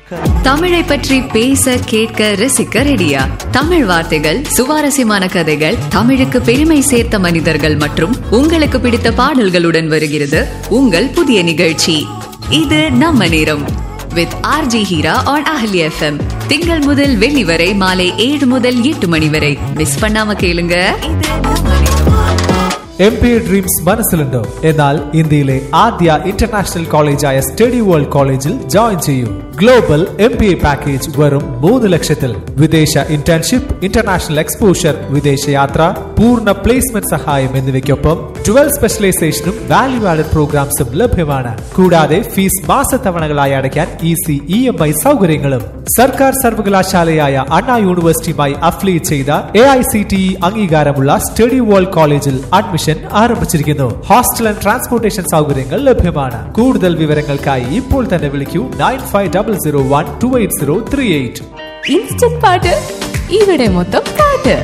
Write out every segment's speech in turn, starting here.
தமிழை பற்றி பேச கேட்க ரசிக்க ரெடியா தமிழ் வார்த்தைகள் சுவாரஸ்யமான கதைகள் தமிழுக்கு பெருமை சேர்த்த மனிதர்கள் மற்றும் உங்களுக்கு பிடித்த பாடல்களுடன் வருகிறது உங்கள் புதிய நிகழ்ச்சி இது நம்ம நேரம் வித் ஆர்ஜி ஹீரா ஆன் அஹலி எஃப்எம் திங்கள் முதல் வெள்ளி வரை மாலை ஏழு முதல் எட்டு மணி வரை மிஸ் பண்ணாம கேளுங்க இது நம்ம நேரம். എം പി ഡ്രീംസ് മനസ്സിലുണ്ടോ എന്നാൽ ഇന്ത്യയിലെ ആദ്യ ഇന്റർനാഷണൽ കോളേജായ സ്റ്റഡി വേൾഡ് കോളേജിൽ ജോയിൻ ചെയ്യൂ global M B A package വെറും മൂന്ന് ലക്ഷത്തിൽ വിദേശ ഇന്റേൺഷിപ്പ് ഇന്റർനാഷണൽ എക്സ്പോഷർ വിദേശയാത്ര പൂർണ്ണ പ്ലേസ്മെന്റ് സഹായം എന്നിവയ്ക്കൊപ്പം ട്വൽവ് സ്പെഷ്യലൈസേഷനും വാല്യൂ ആഡഡ് പ്രോഗ്രാംസും ലഭ്യമാണ് കൂടാതെ ഫീസ് മാസത്തവണകളായി അടയ്ക്കാൻ ഈസി ഇ എം ഐ സൗകര്യങ്ങളും സർക്കാർ സർവകലാശാലയായ അണ്ണാ യൂണിവേഴ്സിറ്റിയുമായി അഫിലിയേറ്റ് ചെയ്ത A I C T E അംഗീകാരമുള്ള സ്റ്റഡി വേൾഡ് കോളേജിൽ അഡ്മിഷൻ ആരംഭിച്ചിരിക്കുന്നു ഹോസ്റ്റൽ ആൻഡ് ട്രാൻസ്പോർട്ടേഷൻ സൗകര്യങ്ങൾ ലഭ്യമാണ് കൂടുതൽ വിവരങ്ങൾക്കായി ഇപ്പോൾ തന്നെ വിളിക്കൂ nine five double zero one two eight zero three eight instant പാട്ട് ഇവിടെ മൊത്തം പാട്ട്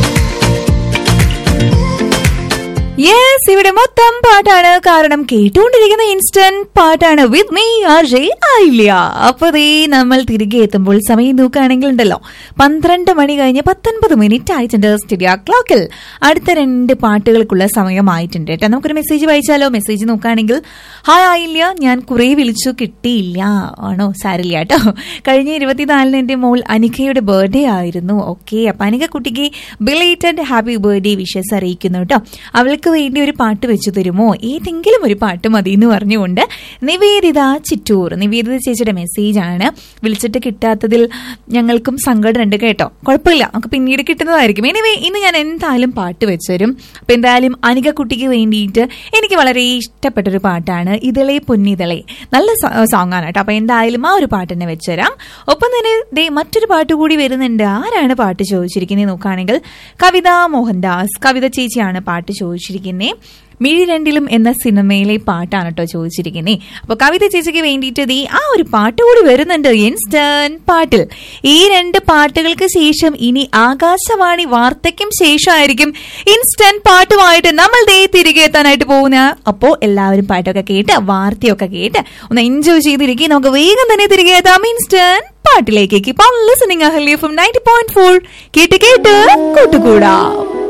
യെസ് ഇവിടെ മൊത്തം പാട്ടാണ് കാരണം കേട്ടുകൊണ്ടിരിക്കുന്ന ഇൻസ്റ്റന്റ് പാട്ടാണ് വിത്ത് മീ ആർ ജെ ആയില്ല അപ്പൊ ദേ നമ്മൾ തിരികെ എത്തുമ്പോൾ സമയം നോക്കുകയാണെങ്കിൽ ഉണ്ടല്ലോ പന്ത്രണ്ട് മണി കഴിഞ്ഞ് പത്തൊൻപത് മിനിറ്റ് ആയിട്ടുണ്ട് സ്റ്റുഡിയോ ക്ലോക്കിൽ അടുത്ത രണ്ട് പാട്ടുകൾക്കുള്ള സമയമായിട്ടുണ്ട് കേട്ടോ നമുക്കൊരു മെസ്സേജ് വായിച്ചാലോ മെസ്സേജ് നോക്കുകയാണെങ്കിൽ ഹായ് ആയില്ല ഞാൻ കുറേ വിളിച്ചു കിട്ടിയില്ല ആണോ സാരില്ല കേട്ടോ കഴിഞ്ഞ ഇരുപത്തിനാലിന് എന്റെ മോൾ അനികയുടെ ബർത്ത്ഡേ ആയിരുന്നു ഓക്കെ അപ്പൊ അനിക കുട്ടിക്ക് ബിലേറ്റഡ് ഹാപ്പി ബർത്ത്ഡേ വിഷസ് അറിയിക്കുന്നു കേട്ടോ അവൾക്ക് വേണ്ടി ഒരു പാട്ട് വെച്ചു തരുമോ ഏതെങ്കിലും ഒരു പാട്ട് മതി എന്ന് പറഞ്ഞുകൊണ്ട് നിവേദിത ചിറ്റൂർ നിവേദിത ചേച്ചിയുടെ മെസ്സേജ് ആണ് വിളിച്ചിട്ട് കിട്ടാത്തതിൽ ഞങ്ങൾക്കും സങ്കടമുണ്ട് കേട്ടോ കുഴപ്പമില്ല നമുക്ക് പിന്നീട് കിട്ടുന്നതായിരിക്കും എനിവേ ഇന്ന് ഞാൻ എന്തായാലും പാട്ട് വെച്ചുതരും അപ്പൊ എന്തായാലും അനിക കുട്ടിക്ക് വേണ്ടിയിട്ട് എനിക്ക് വളരെ ഇഷ്ടപ്പെട്ടൊരു പാട്ടാണ് ഇതളെ പൊന്നിതളെ നല്ല സോങ് ആണ് കേട്ടോ അപ്പൊ എന്തായാലും ആ ഒരു പാട്ട് തന്നെ വെച്ചുതരാം ഒപ്പം തന്നെ ദേ മറ്റൊരു പാട്ട് കൂടി വരുന്നുണ്ട് ആരാണ് പാട്ട് ചോദിച്ചിരിക്കുന്നത് നോക്കുകയാണെങ്കിൽ കവിത മോഹൻദാസ് കവിത ചേച്ചിയാണ് പാട്ട് ചോദിച്ചിരിക്കുന്നത് മിഴി രണ്ടിലും എന്ന സിനിമയിലെ പാട്ടാണ് കേട്ടോ ചോദിച്ചിരിക്കുന്നത് അപ്പൊ കവിത ചേച്ചിക്ക് വേണ്ടിയിട്ട് ദേ ആ ഒരു പാട്ട് കൂടി വരുന്നുണ്ട് ഇൻസ്റ്റന്റ് പാട്ടിൽ ഈ രണ്ട് പാട്ടുകൾക്ക് ശേഷം ഇനി ആകാശവാണി വാർത്തയ്ക്കും ശേഷമായിരിക്കും ഇൻസ്റ്റന്റ് പാട്ടുമായിട്ട് നമ്മൾ ദേ തിരികെ എത്താനായിട്ട് പോകുന്ന അപ്പോ എല്ലാവരും പാട്ടൊക്കെ കേട്ട് വാർത്തയൊക്കെ കേട്ട് ഒന്ന് എൻജോയ് ചെയ്തിരിക്കും നമുക്ക് വേഗം തന്നെ തിരികെ എത്താം ഇൻസ്റ്റന്റ് പാട്ടിലേക്ക് listening Ahalya from ninety point four കേട്ട് കേട്ട് കൂട്ടുകൂടാം